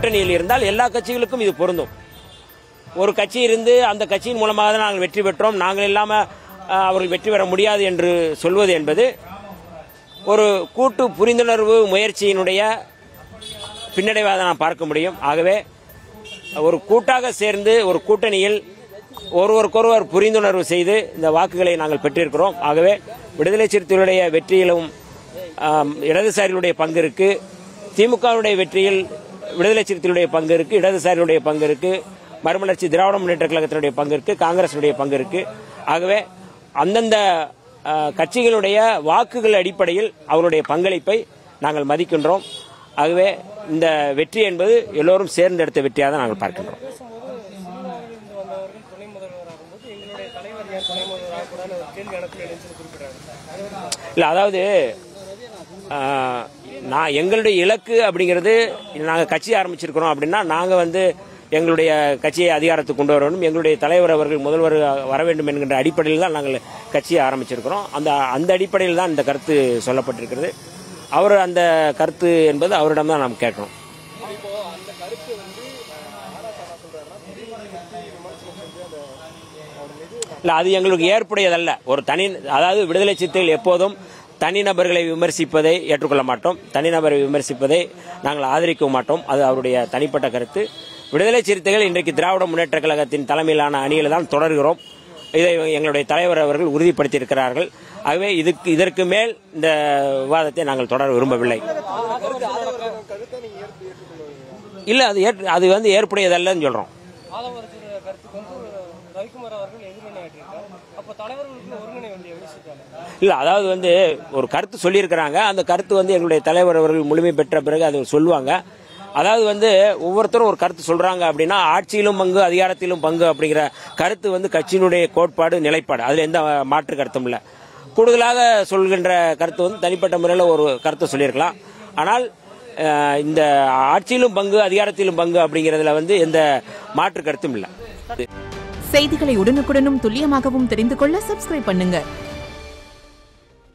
கூட்டணியில் இருந்தால் எல்லா கட்சிகளுக்கும் இது பொருந்தும் ஒரு கட்சி இருந்து அந்த கட்சியின் மூலமாக தான் நாங்கள் வெற்றி பெற்றோம் நாங்கள் இல்லாம அஹ், அவர்கள் வெற்றி பெற முடியாது என்று சொல்வது என்பது ஒரு கூட்டு புரிந்துணர்வு முயற்சியினுடைய பின்னடைவாக நான் பார்க்க முடியும் ஆகவே ஒரு கூட்டாக சேர்ந்து ஒரு கூட்டணியில் ஒருவருக்கொருவர் புரிந்துணர்வு செய்து இந்த வாக்குகளை நாங்கள் பெற்றிருக்கிறோம் ஆகவே விடுதலை சிறுத்தைகளுடைய வெற்றியிலும் ஆம், இடதுசாரிகளுடைய பங்கு இருக்கு திமுகவுடைய வெற்றியில் விடுதலை சிறுத்தைகளுடைய பங்கு இருக்கு இடதுசாரிகளுடைய பங்கு இருக்கு மறுமலர்ச்சி திராவிட முன்னேற்ற கழகத்தினுடைய பங்கு இருக்கு காங்கிரசுடைய பங்கு இருக்கு ஆகவே அந்தந்த ஆ, கட்சிகளுடைய வாக்குகள் அடிப்படையில் அவருடைய பங்களிப்பை நாங்கள் மதிக்கின்றோம் ஆகவே இந்த வெற்றி என்பது எல்லோரும் சேர்ந்து எடுத்த வெற்றியாக தான் நாங்கள் பார்க்கின்றோம் பேசும்போது சினிமாவிலிருந்து வந்தவர்கள் துணை முதல்வர் ஆகும்போது எங்களுடைய தலைவர் ஏன் துணை முதல்வர் ஆகக்கூடாதுன்னு ஒரு கேள்வி அனுப்பி எழுந்து குறிப்பிடுறாங்க இல்லை அதாவது ஆ, நான் எங்களுடைய இலக்கு அப்படிங்கிறது நாங்கள் கட்சி ஆரம்பிச்சிருக்கிறோம் அப்படின்னா நாங்கள் வந்து எங்களுடைய கட்சியை அதிகாரத்துக்கு கொண்டு வர வேண்டும் எங்களுடைய தலைவர் அவர்கள் முதல்வர் வர வேண்டும் என்கின்ற அடிப்படையில் தான் நாங்கள் கட்சியை ஆரம்பிச்சிருக்கிறோம் அந்த அந்த அடிப்படையில் தான் இந்த கருத்து சொல்லப்பட்டிருக்கிறது அவர் அந்த கருத்து என்பது அவரிடம் தான் நாம் கேட்கணும் இல்ல அது எங்களுக்கு ஏற்புடையதல்ல ஒரு தனி அதாவது விடுதலை சிறுத்தைகள் எப்போதும் தனிநபர்களை விமர்சிப்பதை ஏற்றுக்கொள்ள மாட்டோம் தனிநபரை விமர்சிப்பதை நாங்கள் ஆதரிக்க மாட்டோம் அது அவருடைய தனிப்பட்ட கருத்து விடுதலை சிறுத்தைகள் இன்றைக்கு திராவிட முன்னேற்ற கழகத்தின் தலைமையிலான அணியில் தான் தொடர்கிறோம் இதை எங்களுடைய தலைவர் அவர்கள் உறுதிப்படுத்தியிருக்கிறார்கள் ஆகவே இதுக்கு இதற்கு மேல் இந்த விவாதத்தை நாங்கள் தொடர விரும்பவில்லை இல்ல அது ஏற்று- அது வந்து ஏற்புடையதல்லன்னு சொல்றோம் ஆதவரசர் கருத்துக்கு வந்து ரவிக்குமார் அவர்கள் எதிர்வினையாற்றியிருக்கார் அப்போ தலைவர்களுக்கு ஒருங்கிணை வேண்டிய விஷயத்தான இல்ல அதாவது வந்து ஒரு கருத்து சொல்லியிருக்கிறாங்க அந்த கருத்து வந்து எங்களுடைய தலைவர் அவர்கள் முழுமை பெற்ற பிறகு அதை சொல்லுவாங்க அதாவது வந்து ஒவ்வொருத்தரும் ஒரு கருத்து சொல்றாங்க அப்படின்னா ஆட்சியிலும் பங்கு அதிகாரத்திலும் பங்கு அப்படிங்கிற கருத்து வந்து கட்சியினுடைய கோட்பாடு நிலைப்பாடு அதுல எந்த மாற்று கருத்தும் இல்லை கூடுதலாக சொல்கின்ற கருத்து வந்து தனிப்பட்ட முறையில் ஒரு கருத்தை சொல்லியிருக்கலாம் ஆனால் அஹ், இந்த ஆட்சியிலும் பங்கு அதிகாரத்திலும் பங்கு அப்படிங்கிறதுல வந்து எந்த மாற்று கருத்தும் இல்லை செய்திகளை உடனுக்குடனும் துல்லியமாகவும் தெரிந்து கொள்ள சப்ஸ்கிரைப் பண்ணுங்க